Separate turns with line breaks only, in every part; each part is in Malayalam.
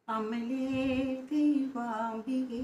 അമലേ ദൈവാംബികേ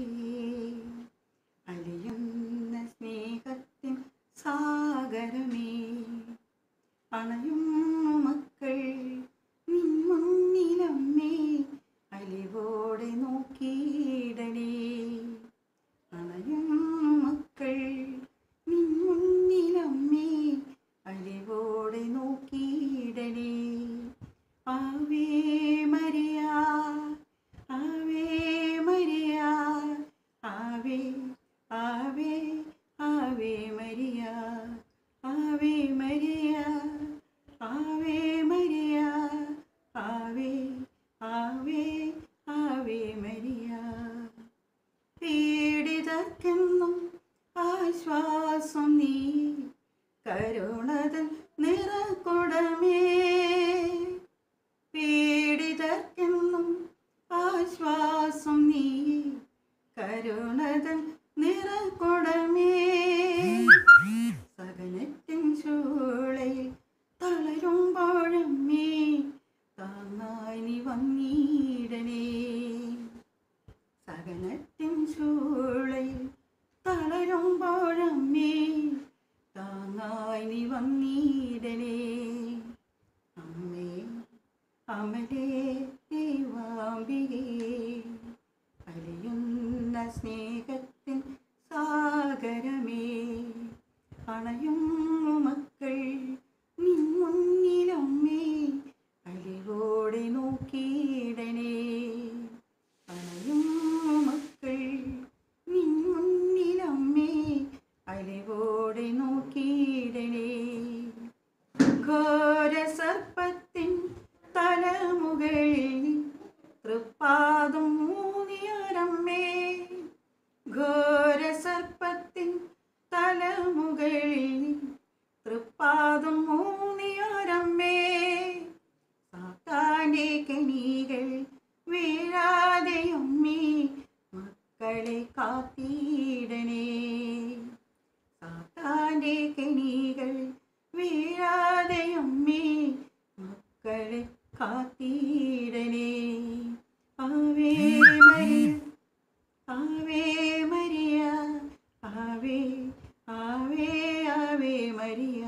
അലിയുന്ന സ്നേഹത്തിൻ സാഗരമേ അണയും മക്കൾ നിൻ മുന്നിലമ്മേ അലിവോടെ നോക്കിയിടണേ അണയും മക്കൾ നിൻ മുന്നിലമ്മേ അലിവോടെ നോക്കിയിടണേ ആവേ മരിയ ആവേ മരിയ ആവേ ആവേ ആവേ മരിയ ആവേ മരിയ ആവേ മരിയ ആവേ ആവേ ആവേ മരിയ പീഡിതർക്കെന്നും ആശ്വാസം നീ കരുണതൻ നിറകുടമേ പീഡിതർക്കെന്നും ആശ്വാസം നീ കരുണതൻ നിറകുടമേ സകലത്തിൻ ചൂളയിൽ തളരുമ്പോഴമ്മേ താങ്ങായി നീ വന്നിടണേ സകലത്തിൻ ചൂളയിൽ തളരുമ്പോഴമ്മേ താങ്ങായി നീ വന്നിടണേ അമ്മേ അമലേ ദൈവാംബികേ അലിയുന്ന സ്നേഹത്തിൻ സാഗരമേ അണയും മക്കൾ നിൻ മുന്നിലമ്മേ അലിവോടെ നോക്കിയിടണേ അണയും മക്കൾ നിൻ മുന്നിലമ്മേ അലിവോടെ നോക്കിയിടണേ ഘോര സർപ്പത്തിൻ തലമുകളിൽ തൃപ്പാദം മൂന്നിയാരമ്മേ ഘോര സർപ്പത്തിൻ തലമുകളിൽ തൃപ്പാദം മൂന്നിയാരമ്മേ സാത്താന്റെ കെണികൾ വീഴാതെയമ്മേ മക്കളെ കാത്തിടണേ സാത്താന്റെ കെണികൾ വീഴാതെയമ്മേ മക്കളെ കാത്തിടണേ ആവേ മരിയ ആവേ മരിയ ആവേ ആവേ ആവേ മരിയ